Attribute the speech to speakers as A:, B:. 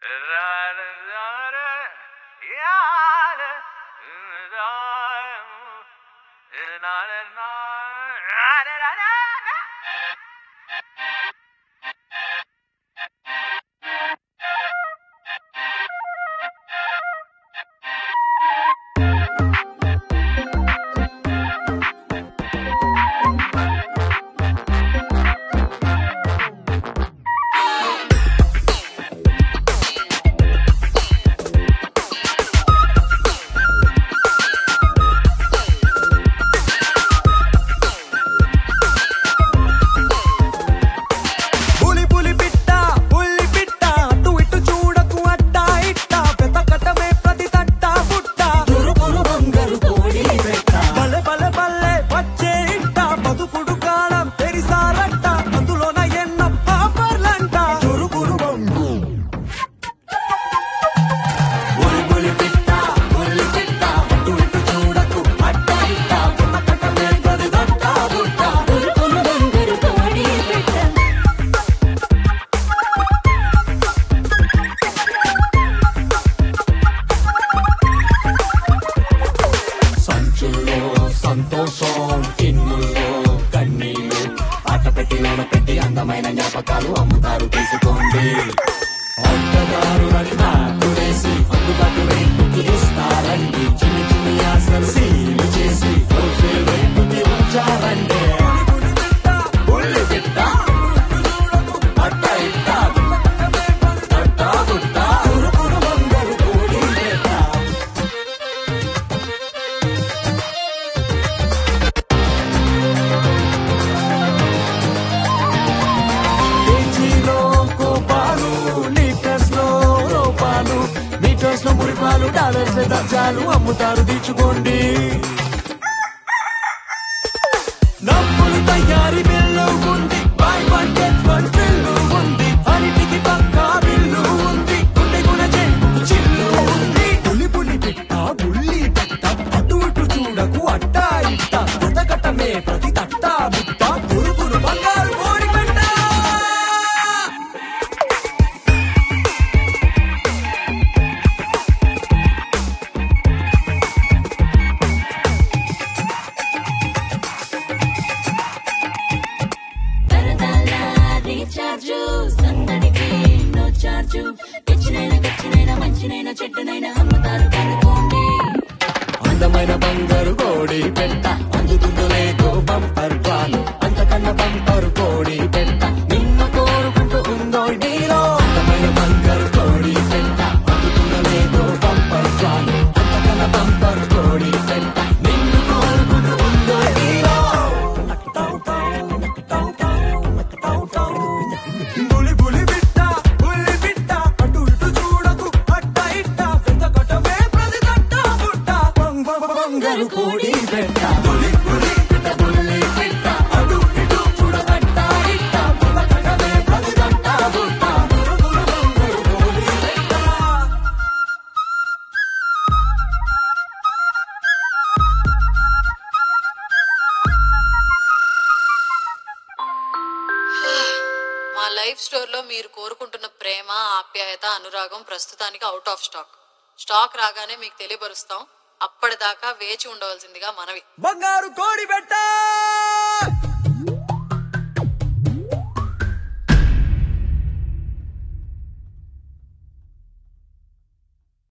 A: పులి పులి పిట్ట పుల్లి పిట్ట అటు ఇటు చూడకు అట్ట ఇట్ట వెతకటమే ప్రతి తట్ట పుట్ట దురుపురు బంగారు కోడి పెట్ట బలె బలె బల్లె వచ్చే ఇట్ట బతుకుడు కాలం తెరిసారట్ట అందులోన ఎన్న పాపర్లంట దురుపురు బంగు పులి పులి పిట్ట పుల్లి పిట్ట అటు ఇటు చూడకు అట్ట ఇట్ట వెతకటమే ప్రతి తట్ట పుట్ట
B: దుర్గులు బంగారు కోడి పెట్ట
A: సంచుల్లో సంతోషం కిన్నుల్లో కన్నీళ్ళు ఆట పెట్టిలోన పెట్టి అందమైన జ్ఞాపకాలు అమ్ముతారు తీసుకోండి ఆటగారు నాకు వేసి అందుబాటు రేటుకి ఇస్తారండి చిన్ని చిన్ని ఆశలు సీలు చేసి హోల్సేల్ రేటుకి ఉంచారండి ఉల్లి పిట్ట, అట్ట ఇట్ట, అట్ట గుట్ట, ఉరుకుడు బంగారు కోడి పెట్ట. కేజీలో కోపాలు లీటర్స్ లో రూపాలు మీటర్స్ లో మురిపాలు డాలర్స్ దర్జాలు అమ్ముతారు తీర్చుకోండి డబ్బులు తయారీ బిల్లు ఉంది buy one get one bill ఉంది అన్నిటికి పక్కా బిల్లు ఉంది గుండె గుణ చెట్టు చిల్లు ఉంది పులి పులి పిట్ట బుల్లి పెట్ట అటు ఇటు చూడకు అట్ట ఇట్ట కటకటమే ప్రతి తట్ట బుట్ట పురుగురు బంగారు కోడి పెట్ట
B: సరదాల రీఛార్జ్ సందడికి నో చార్జ్ పిచ్చినైనా గచ్చినైనా మంచినైనా చెట్టునైనా అమ్ముతారు కనుకోండి
A: అందమైన బంగారు కోడి పెట్ట అందుతుందో లేదో బంపర్ పాలు అంతకన్నా బంపర్ కోడి పెట్ట నిన్ను కోరుకుంటూ ఉందో నీలో అందమైన బంగారు కోడి పెట్ట అందుతుందో లేదో బంపర్ పాలు అంతకన్నా బంపర్ కోడి పెట్ట నిన్ను కోరుకుంటూ ఉందో నీలో బులి బులి బిట్ట బుల్లి బిట్ట అటు ఇటు చూడకు అట్ట ఇట్ట వెతకటమే ప్రతి తట్ట బుట్ట బంగ బంగారు కోడి పెట్ట బులి బులి బిట్ట బుల్లి బిట్ట అటు ఇటు చూడకట్ట ఇట్ట వెతకటమే ప్రతి తట్ట బుట్ట బంగారు కోడి పెట్ట
C: మా లైఫ్ స్టోర్లో మీరు కోరుకుంటున్న ప్రేమ ఆప్యాయత అనురాగం ప్రస్తుతానికి అవుట్ ఆఫ్ స్టాక్ స్టాక్ రాగానే మీకు తెలియపరుస్తాం అప్పటిదాకా వేచి ఉండవలసిందిగా మనవి
A: బంగారు కోడి పెట్ట